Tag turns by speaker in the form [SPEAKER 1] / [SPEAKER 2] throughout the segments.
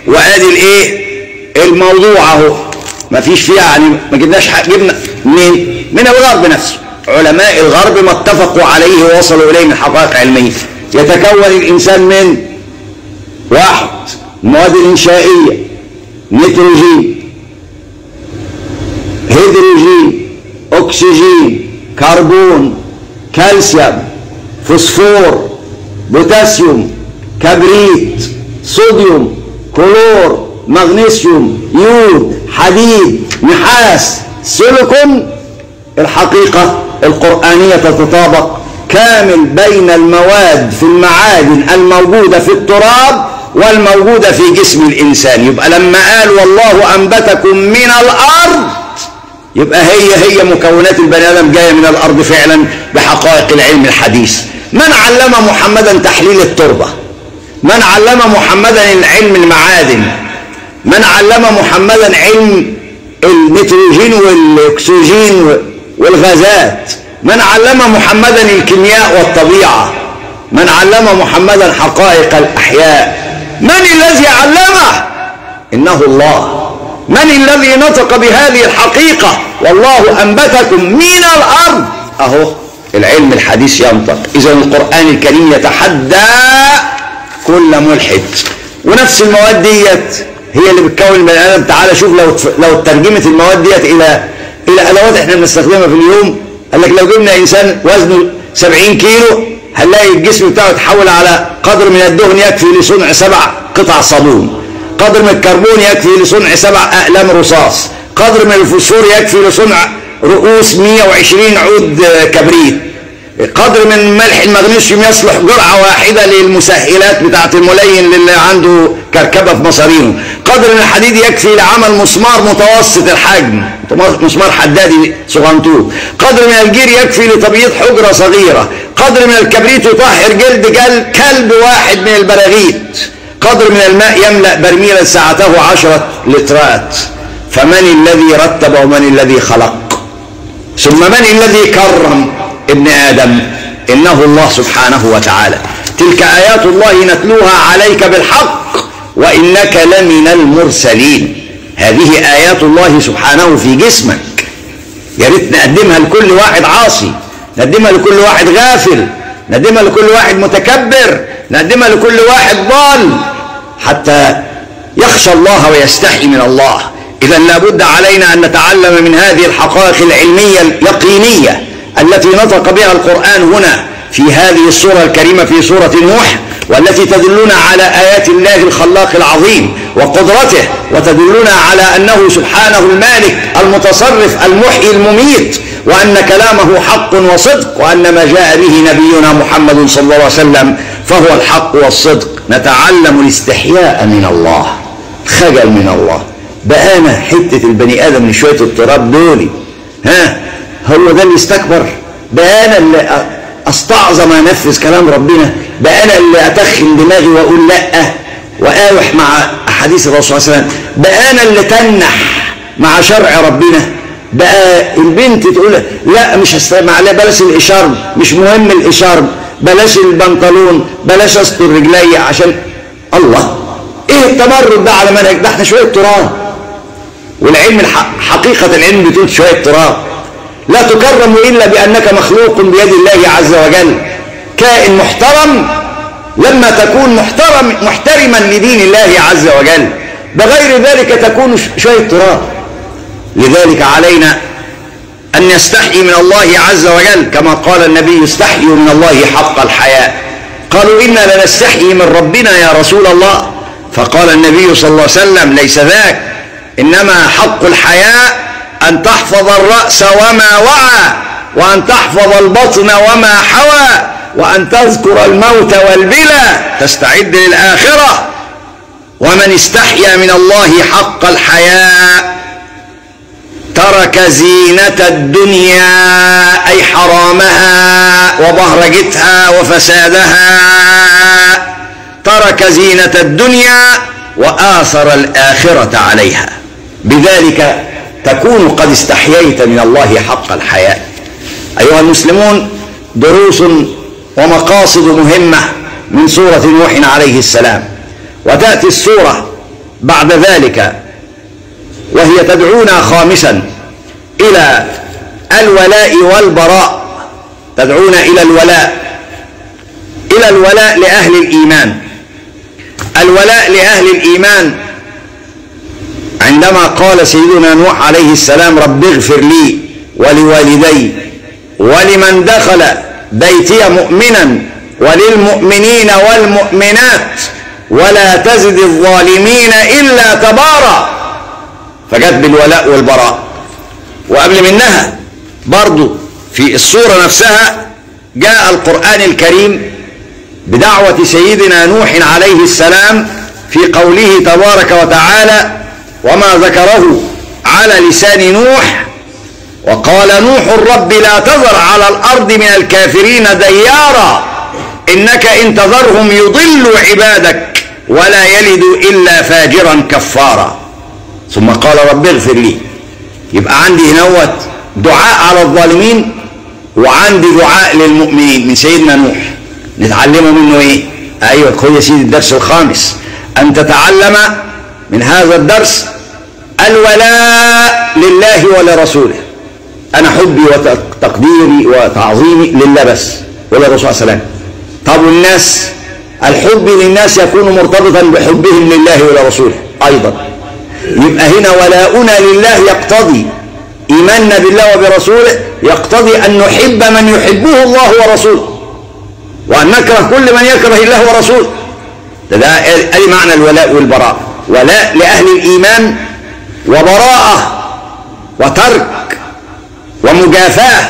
[SPEAKER 1] وادي الايه الموضوع اهو ما فيش فيها يعني ما جبناش حق جبنا منين من الغرب نفسه علماء الغرب ما اتفقوا عليه ووصلوا اليه من حقائق علميه يتكون الانسان من واحد المواد الانشائيه نيتروجين هيدروجين اكسجين كربون كالسيوم فوسفور بوتاسيوم كبريت صوديوم كلور مغنيسيوم يود حديد نحاس سيليكون الحقيقة القرآنية تتطابق كامل بين المواد في المعادن الموجودة في التراب والموجودة في جسم الإنسان يبقى لما قال والله أنبتكم من الأرض يبقى هي هي مكونات البني آدم جاية من الأرض فعلا بحقائق العلم الحديث من علم محمدا تحليل التربة من علم محمدا علم المعادن من علم محمدا علم النيتروجين والاكسجين والغازات من علم محمدا الكيمياء والطبيعة من علم محمدا حقائق الأحياء من الذي علمه إنه الله من الذي نطق بهذه الحقيقة والله أنبتكم من الأرض أهو العلم الحديث ينطق إذا القرآن الكريم يتحدى كل ملحد ونفس المواد ديت هي اللي بتكون البني ادم تعالى شوف لو لو ترجمت المواد ديت الى الى ادوات احنا بنستخدمها في اليوم قال لك لو جبنا انسان وزنه 70 كيلو هنلاقي الجسم بتاعه اتحول على قدر من الدهن يكفي لصنع سبع قطع صابون قدر من الكربون يكفي لصنع سبع اقلام رصاص قدر من الفوسفور يكفي لصنع رؤوس 120 عود كبريت قدر من ملح المغنيسيوم يصلح جرعة واحدة للمسهلات بتاعة الملين للي عنده كركبة في مصارينه قدر من الحديد يكفي لعمل مسمار متوسط الحجم مسمار حدادي صغنطوط قدر من الجير يكفي لتبييض حجرة صغيرة قدر من الكبريت يطهر جلد كلب واحد من البراغيث قدر من الماء يملأ برميلا سعته عشرة لترات فمن الذي رتب ومن الذي خلق ثم من الذي كرم ابن آدم إنه الله سبحانه وتعالى تلك آيات الله نتلوها عليك بالحق وإنك لمن المرسلين هذه آيات الله سبحانه في جسمك يا ريت نقدمها لكل واحد عاصي نقدمها لكل واحد غافل نقدمها لكل واحد متكبر نقدمها لكل واحد ضال حتى يخشى الله ويستحي من الله إذا لابد علينا أن نتعلم من هذه الحقائق العلمية اليقينية التي نطق بها القرآن هنا في هذه السورة الكريمة في سورة نوح والتي تدلنا على آيات الله الخلاق العظيم وقدرته وتدلنا على أنه سبحانه المالك المتصرف المحيي المميت وأن كلامه حق وصدق وأن ما جاء به نبينا محمد صلى الله عليه وسلم فهو الحق والصدق نتعلم الاستحياء من الله خجل من الله بقانا حتة البني آدم من شوية التراب دولي ها هو ده اللي استكبر بقى انا اللي استعظم انفذ كلام ربنا بقى انا اللي اتخن دماغي واقول لا واوح مع احاديث الرسول صلى الله عليه وسلم بقى انا اللي تنح مع شرع ربنا بقى البنت تقول لا مش هستمع لا بلاش الاشارب مش مهم الاشارب بلاش البنطلون بلاش استر رجلي عشان الله ايه التمرد ده على منهج ده احنا شويه تراب والعلم الحق حقيقه العلم بتقول شويه تراب لا تكرم إلا بأنك مخلوق بيد الله عز وجل كائن محترم لما تكون محترم محترما لدين الله عز وجل بغير ذلك تكون شوية تراب لذلك علينا أن نستحي من الله عز وجل كما قال النبي استحيوا من الله حق الحياء قالوا إنا لنستحي من ربنا يا رسول الله فقال النبي صلى الله عليه وسلم ليس ذاك إنما حق الحياء أن تحفظ الرأس وما وعى وأن تحفظ البطن وما حوى وأن تذكر الموت والبلى تستعد للآخرة ومن استحيا من الله حق الحياء ترك زينة الدنيا أي حرامها وبهرجتها وفسادها ترك زينة الدنيا وآثر الآخرة عليها بذلك تكون قد استحييت من الله حق الحياء أيها المسلمون دروس ومقاصد مهمة من سورة نوح عليه السلام وتأتي السورة بعد ذلك وهي تدعونا خامسا إلى الولاء والبراء تدعونا إلى الولاء إلى الولاء لأهل الإيمان الولاء لأهل الإيمان عندما قال سيدنا نوح عليه السلام رب اغفر لي ولوالدي ولمن دخل بيتي مؤمنا وللمؤمنين والمؤمنات ولا تزد الظالمين إلا تبارا فجت بالولاء والبراء وقبل منها برضو في الصورة نفسها جاء القرآن الكريم بدعوة سيدنا نوح عليه السلام في قوله تبارك وتعالى وما ذكره على لسان نوح وقال نوح رب لا تذر على الأرض من الكافرين ديارا إنك إن تذرهم يضلوا عبادك ولا يلدوا إلا فاجرا كفارا ثم قال رب اغفر لي يبقى عندي هنوت دعاء على الظالمين وعندي دعاء للمؤمنين من سيدنا نوح نتعلمه منه ايه ايوه خذ يا سيدي الدرس الخامس ان تتعلم من هذا الدرس الولاء لله ولرسوله انا حبي وتقديري وتعظيمي لله بس وللرسول صلى الله عليه وسلم طب والناس الحب للناس يكون مرتبطا بحبهم لله ولرسوله ايضا يبقى هنا ولاؤنا لله يقتضي ايماننا بالله وبرسوله يقتضي ان نحب من يحبه الله ورسوله وأن نكره كل من يكره الله ورسوله ده, ده أي معنى الولاء والبراء ولاء لأهل الإيمان وبراءة وترك ومجافاة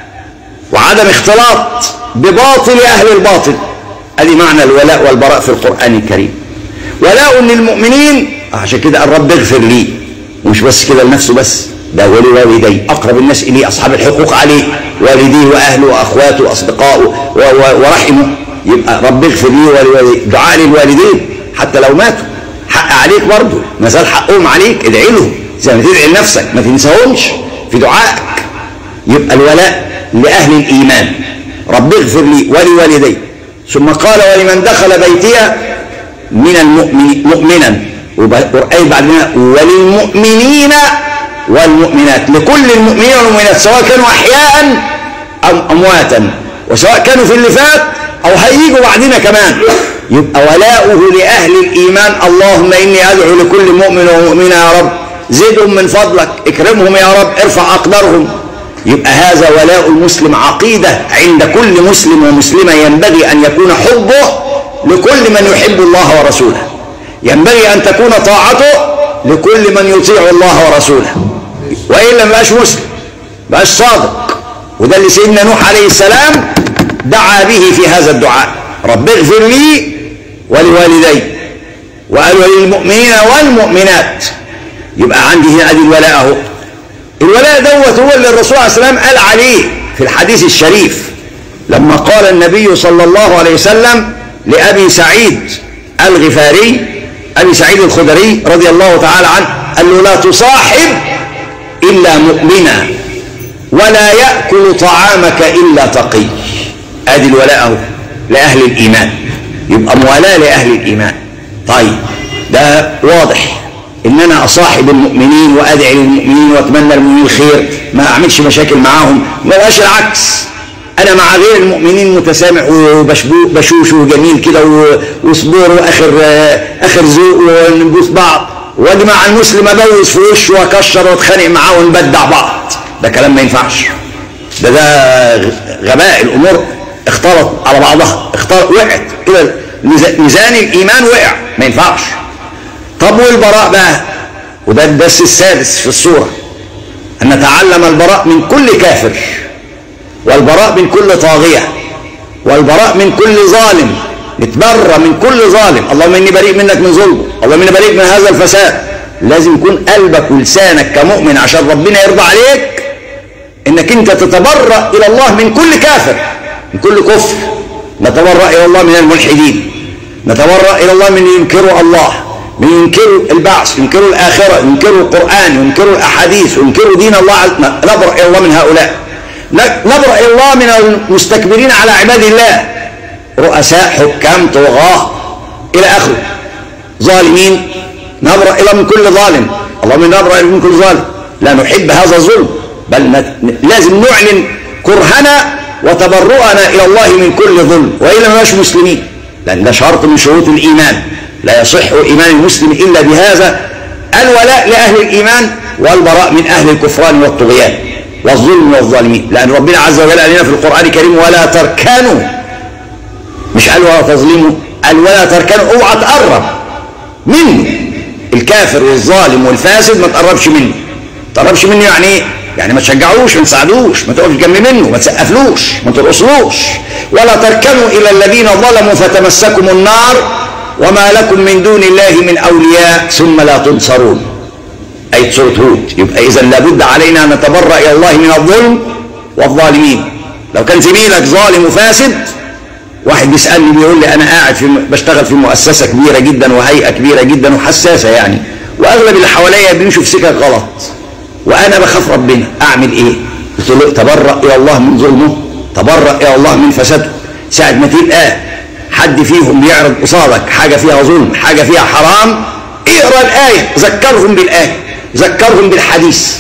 [SPEAKER 1] وعدم اختلاط بباطل أهل الباطل هذه معنى الولاء والبراء في القرآن الكريم ولاء للمؤمنين عشان كده الرب اغفر لي ومش بس كده لنفسه بس ده ولوالدي أقرب الناس إليه أصحاب الحقوق عليه والديه وأهله وأخواته وأصدقائه ورحمه يبقى رب اغفر لي ولوالدي دعاء للوالدين حتى لو ماتوا حق عليك برضه ما زال حقهم عليك ادعي لهم زي ما تدعي لنفسك ما تنساهمش في دعائك يبقى الولاء لأهل الإيمان رب اغفر لي ولوالدي ثم قال ولمن دخل بيتي من المؤمن مؤمنا وآية بعدنا وللمؤمنين والمؤمنات لكل المؤمنين والمؤمنات سواء كانوا أحياء أم أمواتا وسواء كانوا في اللي فات أو هيجوا بعدنا كمان يبقى ولاؤه لأهل الإيمان اللهم إني أدعو لكل مؤمن ومؤمنة يا رب زدهم من فضلك اكرمهم يا رب ارفع أقدارهم يبقى هذا ولاء المسلم عقيدة عند كل مسلم ومسلمة ينبغي أن يكون حبه لكل من يحب الله ورسوله ينبغي أن تكون طاعته لكل من يطيع الله ورسوله وإلا ما بقاش مسلم بقاش صادق وده اللي سيدنا نوح عليه السلام دعا به في هذا الدعاء رب اغفر لي ولوالدي وقالوا للمؤمنين والمؤمنات يبقى عندي هنا ادي الولاء اهو الولاء دوت هو اللي الرسول عليه السلام قال عليه في الحديث الشريف لما قال النبي صلى الله عليه وسلم لأبي سعيد الغفاري أبي سعيد الخدري رضي الله تعالى عنه قال له لا تصاحب إلا مؤمنا ولا يأكل طعامك إلا تقي ادي الولاء اهو لأهل الإيمان يبقى موالاة لأهل الإيمان طيب ده واضح ان انا اصاحب المؤمنين وادعي للمؤمنين واتمنى المؤمنين الخير ما اعملش مشاكل معاهم ما بقاش العكس انا مع غير المؤمنين متسامح وبشوش وجميل كده وصبور واخر اخر ذوق ونبوس بعض واجي مع المسلم ابوس في وشه واكشر واتخانق معاه ونبدع بعض ده كلام ما ينفعش ده ده غباء الامور اختلط على بعضها اختلط وقعت كده ميزان الايمان وقع ما ينفعش طب والبراء بقى وده الدرس السادس في الصوره ان نتعلم البراء من كل كافر والبراء من كل طاغيه والبراء من كل ظالم نتبرى من كل ظالم اللهم اني بريء منك من ظلمه اللهم اني بريء من هذا الفساد لازم يكون قلبك ولسانك كمؤمن عشان ربنا يرضى عليك انك انت تتبرأ الى الله من كل كافر من كل كفر نتبرأ الى الله من الملحدين نتبرأ الى الله من ينكروا الله من ينكروا البعث ينكروا الاخره ينكروا القران ينكروا الاحاديث ينكروا دين الله نبرأ الى الله من هؤلاء نبرأ الى الله من المستكبرين على عباد الله رؤساء حكام طغاة إلى آخره ظالمين نبرأ إلى من كل ظالم اللهم نبرأ إلى من كل ظالم لا نحب هذا الظلم بل لازم نعلن كرهنا وتبرؤنا إلى الله من كل ظلم وإلا ما مسلمين لأن ده شرط من شروط الإيمان لا يصح إيمان المسلم إلا بهذا الولاء لأهل الإيمان والبراء من أهل الكفران والطغيان والظلم والظالمين لأن ربنا عز وجل قال لنا في القرآن الكريم ولا تركنوا مش قال ولا تظلموا قال ولا تركنوا اوعى تقرب منه الكافر والظالم والفاسد ما تقربش منه ما تقربش منه يعني ايه يعني ما تشجعوش ما تساعدوش ما تقفش جنب منه ما تسقفلوش ما ترقصلوش ولا تركنوا الى الذين ظلموا فتمسكم النار وما لكم من دون الله من اولياء ثم لا تنصرون اي سوره هود يبقى اذا لابد علينا ان نتبرأ الى الله من الظلم والظالمين لو كان زميلك ظالم وفاسد واحد بيسالني بيقول لي انا قاعد في بشتغل في مؤسسه كبيره جدا وهيئه كبيره جدا وحساسه يعني واغلب اللي حواليا بيمشوا في سكك غلط وانا بخاف ربنا اعمل ايه قلت له تبرأ الى الله من ظلمه تبرأ الى الله من فساده ساعه ما تلقى حد فيهم بيعرض قصادك حاجه فيها ظلم حاجه فيها حرام اقرا الايه ذكرهم بالايه ذكرهم بالحديث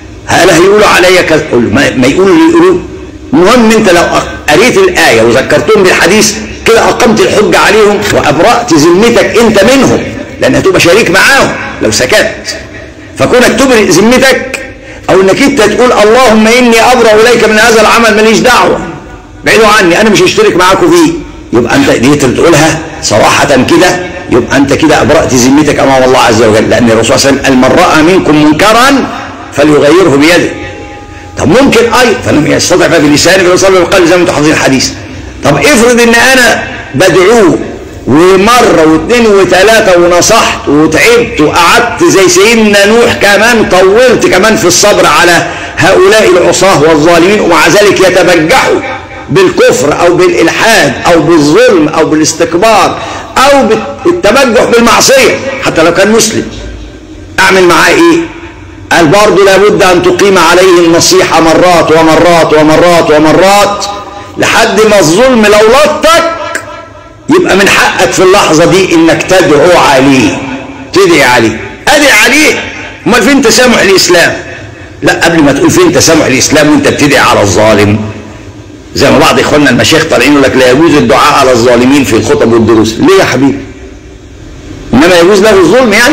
[SPEAKER 1] هل هيقولوا عليا كذا ما, ما يقولوا اللي يقولوا المهم انت لو قريت الايه وذكرتهم بالحديث كده اقمت الحجه عليهم وابرأت ذمتك انت منهم لان هتبقى شريك معاهم لو سكت فكونك تبرئ ذمتك او انك انت تقول اللهم اني ابرأ اليك من هذا العمل ماليش دعوه بعيدوا عني انا مش هشترك معاكم فيه يبقى انت دي تقولها صراحه كده يبقى انت كده ابرأت ذمتك امام الله عز وجل لان الرسول صلى الله عليه وسلم قال من راى منكم منكرا فليغيره بيده طب ممكن اي فلم يستطع فبلسانه فيصلي بالقلب زي ما انتم حافظين الحديث طب افرض ان انا بدعوه ومرة واثنين وثلاثة ونصحت وتعبت وقعدت زي سيدنا نوح كمان طولت كمان في الصبر على هؤلاء العصاة والظالمين ومع ذلك يتبجحوا بالكفر او بالالحاد او بالظلم او بالاستكبار او بالتبجح بالمعصية حتى لو كان مسلم اعمل معاه ايه قال برضه لابد ان تقيم عليه النصيحة مرات ومرات ومرات ومرات لحد ما الظلم لو لطك يبقى من حقك في اللحظة دي انك تدعو عليه تدعي عليه ادعي عليه امال فين تسامح الاسلام لا قبل ما تقول فين تسامح الاسلام وانت بتدعي على الظالم زي ما بعض اخواننا المشايخ طالعين يقول لك لا يجوز الدعاء على الظالمين في الخطب والدروس ليه يا حبيبي انما يجوز له الظلم يعني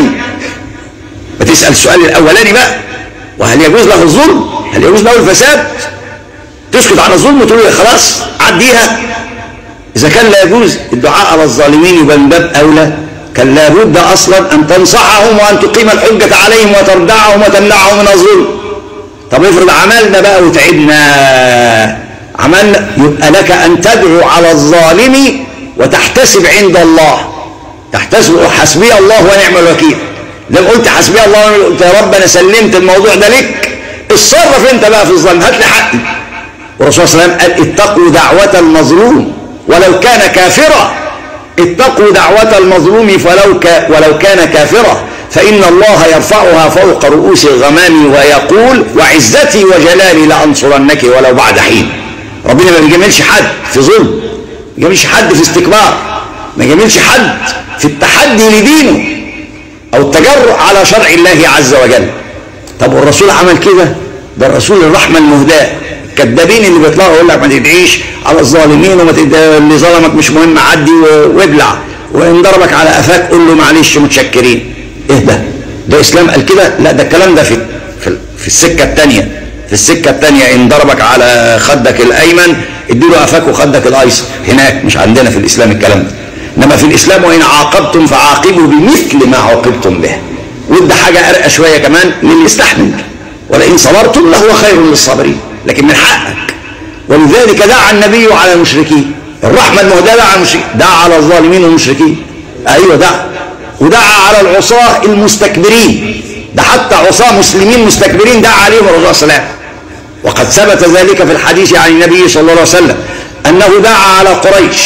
[SPEAKER 1] ما تسال السؤال الاولاني بقى وهل يجوز له الظلم هل يجوز له الفساد تسكت عن الظلم وتقول خلاص عديها إذا كان لا يجوز الدعاء على الظالمين يبقى من باب أولى كان لابد أصلا أن تنصحهم وأن تقيم الحجة عليهم وتردعهم وتمنعهم من الظلم طب افرض عملنا بقى وتعبنا عملنا يبقى لك أن تدعو على الظالم وتحتسب عند الله تحتسب حسبي الله ونعم الوكيل لما قلت حسبي الله قلت يا رب أنا سلمت الموضوع ده لك اتصرف انت بقى في الظلم هات لي حقي والرسول صلى الله عليه وسلم قال اتقوا دعوة المظلوم ولو كان كافرا اتقوا دعوة المظلوم فلو ك... ولو كان كافرا فإن الله يرفعها فوق رؤوس الغمام ويقول وعزتي وجلالي لأنصرنك ولو بعد حين ربنا ما بيجاملش حد في ظلم ما بيجاملش حد في استكبار ما بيجاملش حد في التحدي لدينه أو التجرؤ على شرع الله عز وجل طب والرسول عمل كده ده الرسول الرحمة المهداة الكذابين اللي بيطلعوا يقول لك ما تدعيش على الظالمين وما اللي ظلمك مش مهم عدي وابلع وان ضربك على قفاك قول له معلش متشكرين ايه ده ده اسلام قال كده لا ده الكلام ده في في, في السكه الثانيه في السكه الثانيه ان ضربك على خدك الايمن اديله قفاك وخدك الايسر هناك مش عندنا في الاسلام الكلام ده انما في الاسلام وان عاقبتم فعاقبوا بمثل ما عوقبتم به وده حاجه ارقى شويه كمان للي يستحمل ولئن صبرتم لهو خير للصابرين لكن من حقك ولذلك دعا النبي على المشركين الرحمة المهداة دعا على المشركين دعا على الظالمين والمشركين أيوة دعا ودعا على العصاة المستكبرين ده حتى عصاة مسلمين مستكبرين دعا عليهم الرسول صلى الله عليه وسلم وقد ثبت ذلك في الحديث عن النبي صلى الله عليه وسلم أنه دعا على قريش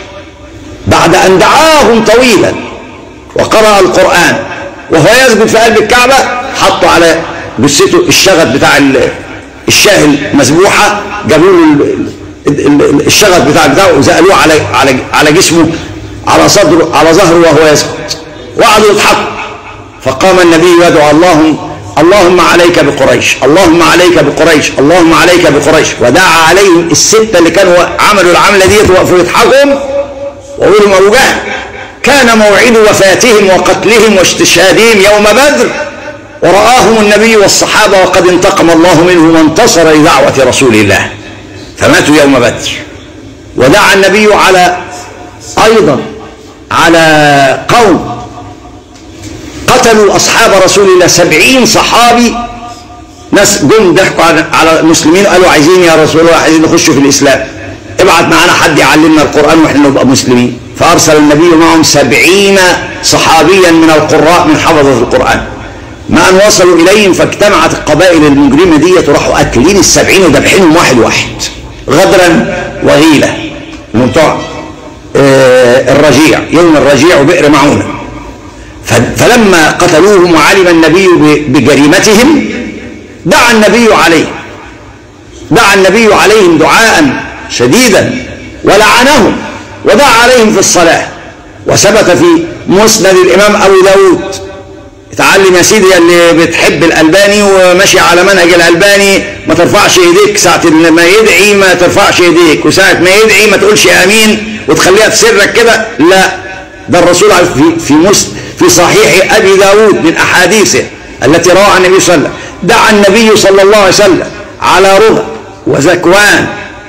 [SPEAKER 1] بعد أن دعاهم طويلا وقرأ القرآن وهو يسجد في قلب الكعبة حطوا على جثته الشغف بتاع الشاه المذبوحه جابوا له الشغف بتاع بتاعه وزقلوه على على على جسمه على صدره على ظهره وهو يسجد وقعدوا يضحكوا فقام النبي يدعو اللهم اللهم عليك بقريش اللهم عليك بقريش اللهم عليك بقريش ودعا عليهم الستة اللي كانوا عملوا العملة دي وقفوا يضحكوا وقولوا أبو جهل كان موعد وفاتهم وقتلهم واستشهادهم يوم بدر ورآهم النبي والصحابة وقد انتقم الله منهم وانتصر لدعوة رسول الله فماتوا يوم بدر ودعا النبي على أيضا على قوم قتلوا أصحاب رسول الله سبعين صحابي ناس جم ضحكوا على المسلمين قالوا عايزين يا رسول الله عايزين نخش في الإسلام ابعت معنا حد يعلمنا القرآن واحنا نبقى مسلمين فأرسل النبي معهم سبعين صحابيا من القراء من حفظة القرآن مع أن وصلوا إليهم فاجتمعت القبائل المجرمة دي وراحوا قاتلين السبعين ودبحينهم واحد واحد غدرا وغيلة منطقة آه الرجيع يوم الرجيع وبئر معونة فلما قتلوهم وعلم النبي بجريمتهم دعا النبي عليهم دعا النبي عليهم دعاء شديدا ولعنهم ودعا عليهم في الصلاة وثبت في مسند الإمام أبو داود اتعلم يا سيدي اللي بتحب الألباني وماشي على منهج الألباني ما ترفعش ايديك ساعة ما يدعي ما ترفعش ايديك وساعة ما يدعي ما تقولش آمين وتخليها في سرك كده لا ده الرسول في في مسلم في صحيح أبي داود من أحاديثه التي روى عن النبي صلى الله عليه وسلم دعا النبي صلى الله عليه وسلم على رهب وزكوان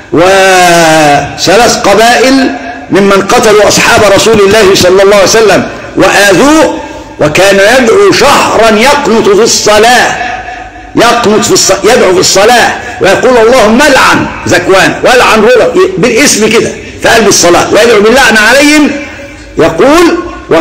[SPEAKER 1] وثلاث قبائل ممن قتلوا أصحاب رسول الله صلى الله عليه وسلم وآذوه وكان يدعو شهرا يقنط في الصلاة يقنط في الصلاة يدعو في الصلاة ويقول اللهم العن زكوان والعن رضا بالاسم كده في قلب الصلاة ويدعو باللعن عليهم يقول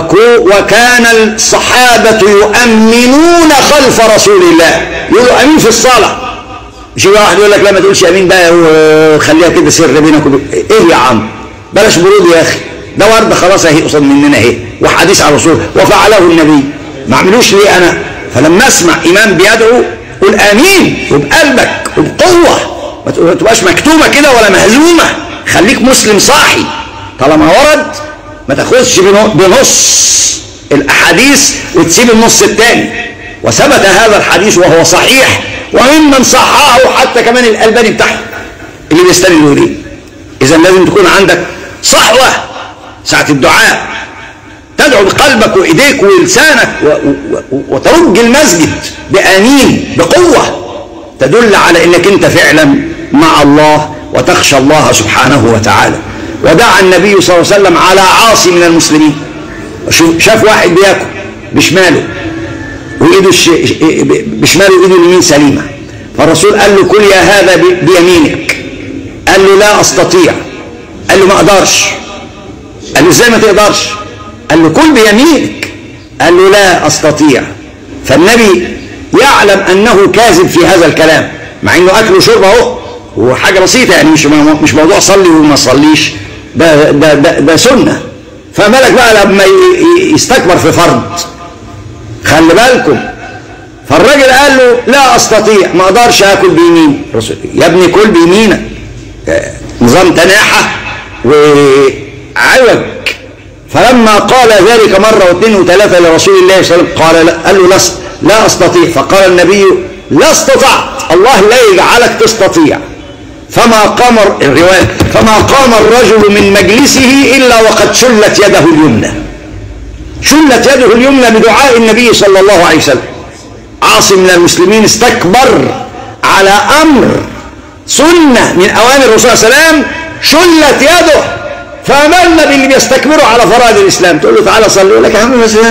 [SPEAKER 1] وكان الصحابة يؤمنون خلف رسول الله يقولوا أمين في الصلاة مش واحد يقول لك لا ما تقولش أمين بقى وخليها كده سر بينك وبين إيه يا عم بلاش برود يا أخي ده ورد خلاص اهي قصاد مننا اهي وحديث على الرسول وفعله النبي ما عملوش ليه انا فلما اسمع امام بيدعو قول امين وبقلبك وبقوه ما تبقاش مكتومه كده ولا مهزومه خليك مسلم صاحي طالما ورد ما تاخدش بنص الاحاديث وتسيب النص الثاني وثبت هذا الحديث وهو صحيح وممن صححه حتى كمان الالباني بتاعه اللي بيستندوا ليه اذا لازم تكون عندك صحوه ساعة الدعاء تدعو بقلبك وإيديك ولسانك وترج المسجد بآمين بقوة تدل على أنك أنت فعلا مع الله وتخشى الله سبحانه وتعالى ودعا النبي صلى الله عليه وسلم على عاصي من المسلمين شاف واحد بياكل بشماله وإيده الش... بشماله وإيده اليمين سليمة فالرسول قال له كل يا هذا بيمينك قال له لا أستطيع قال له ما أقدرش قال له ازاي ما تقدرش قال له كل بيمينك قال له لا استطيع فالنبي يعلم انه كاذب في هذا الكلام مع انه اكل وشرب اهو وحاجه بسيطه يعني مش مش موضوع صلي وما صليش ده ده ده, ده سنه فما بالك بقى لما يستكبر في فرض خلي بالكم فالراجل قال له لا استطيع ما اقدرش اكل بيمين يا ابني كل بيمينك نظام تناحه و عوج فلما قال ذلك مرة واثنين وثلاثة لرسول الله صلى الله عليه وسلم قال لا قال له لا, لا أستطيع فقال النبي لا استطعت الله لا يجعلك تستطيع فما قام الرواية فما قام الرجل من مجلسه إلا وقد شلت يده اليمنى شلت يده اليمنى بدعاء النبي صلى الله عليه وسلم عاصم من المسلمين استكبر على أمر سنة من أوامر الرسول صلى الله عليه وسلم شلت يده فامرنا باللي بيستكبروا على فرائض الاسلام تقول له تعالى صلي يقول لك يا عم بس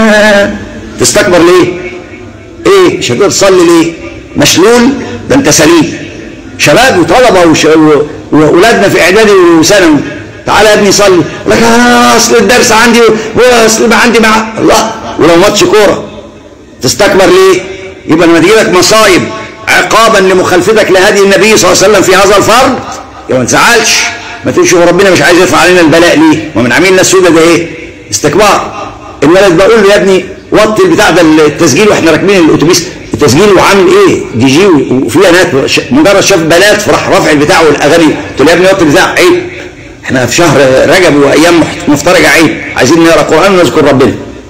[SPEAKER 1] تستكبر ليه؟ ايه مش هتقدر تصلي ليه؟ مشلول ده انت سليم شباب وطلبه وش... واولادنا في اعدادي وثانوي تعالى يا ابني صلي يقول لك آه اصل الدرس عندي واصل عندي مع الله ولو ماتش كوره تستكبر ليه؟ يبقى لما تجيلك مصايب عقابا لمخالفتك لهدي النبي صلى الله عليه وسلم في هذا الفرض يبقى ما تزعلش ما تقولش هو ربنا مش عايز يرفع علينا البلاء ليه؟ ومن عاملين الناس سودة ده ايه؟ استكبار الولد بقول له يا ابني وطي البتاع ده التسجيل واحنا راكبين الاتوبيس التسجيل وعامل ايه؟ دي جي وفي بنات مجرد شاف بنات فراح رافع البتاع والاغاني قلت له يا ابني وطي البتاع عيب احنا في شهر رجب وايام مفترجه عيب عايزين نقرا قران ونذكر ربنا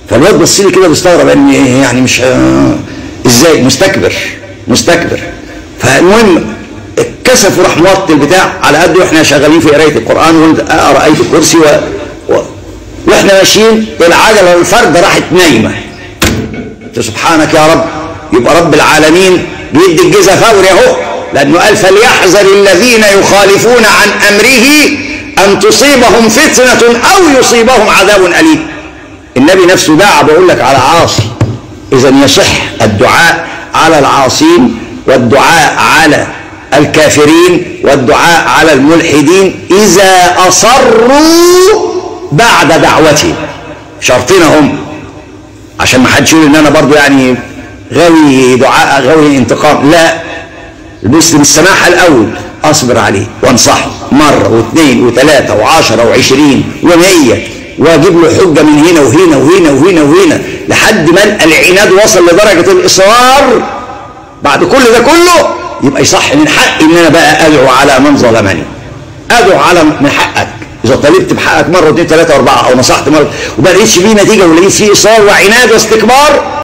[SPEAKER 1] فالواد بص لي كده بيستغرب ان يعني مش آه، ازاي مستكبر مستكبر فالمهم اتكسف وراح موطي البتاع على قده واحنا شغالين في قرايه القران واقرا ايه الكرسي و... و... واحنا ماشيين العجله الفرده راحت نايمه قلت سبحانك يا رب يبقى رب العالمين بيدي الجزا فوري اهو لانه قال فليحذر الذين يخالفون عن امره ان تصيبهم فتنه او يصيبهم عذاب اليم النبي نفسه دعا بقول لك على عاصي اذا يصح الدعاء على العاصين والدعاء على الكافرين والدعاء على الملحدين اذا اصروا بعد دعوتهم شرطين هم عشان ما حدش يقول ان انا برضو يعني غاوي دعاء غاوي انتقام لا المسلم السماحه الاول اصبر عليه وانصحه مره واثنين وثلاثه وعشره وعشرين ومية واجيب له حجه من هنا وهنا وهنا وهنا وهنا لحد ما العناد وصل لدرجه الاصرار بعد كل ده كله يبقى يصح من حقي ان انا بقى ادعو على من ظلمني ادعو على من حقك اذا طلبت بحقك مره واثنين ثلاثه واربعه او نصحت مره وما لقيتش فيه نتيجه ولقيت فيه اصرار وعناد واستكبار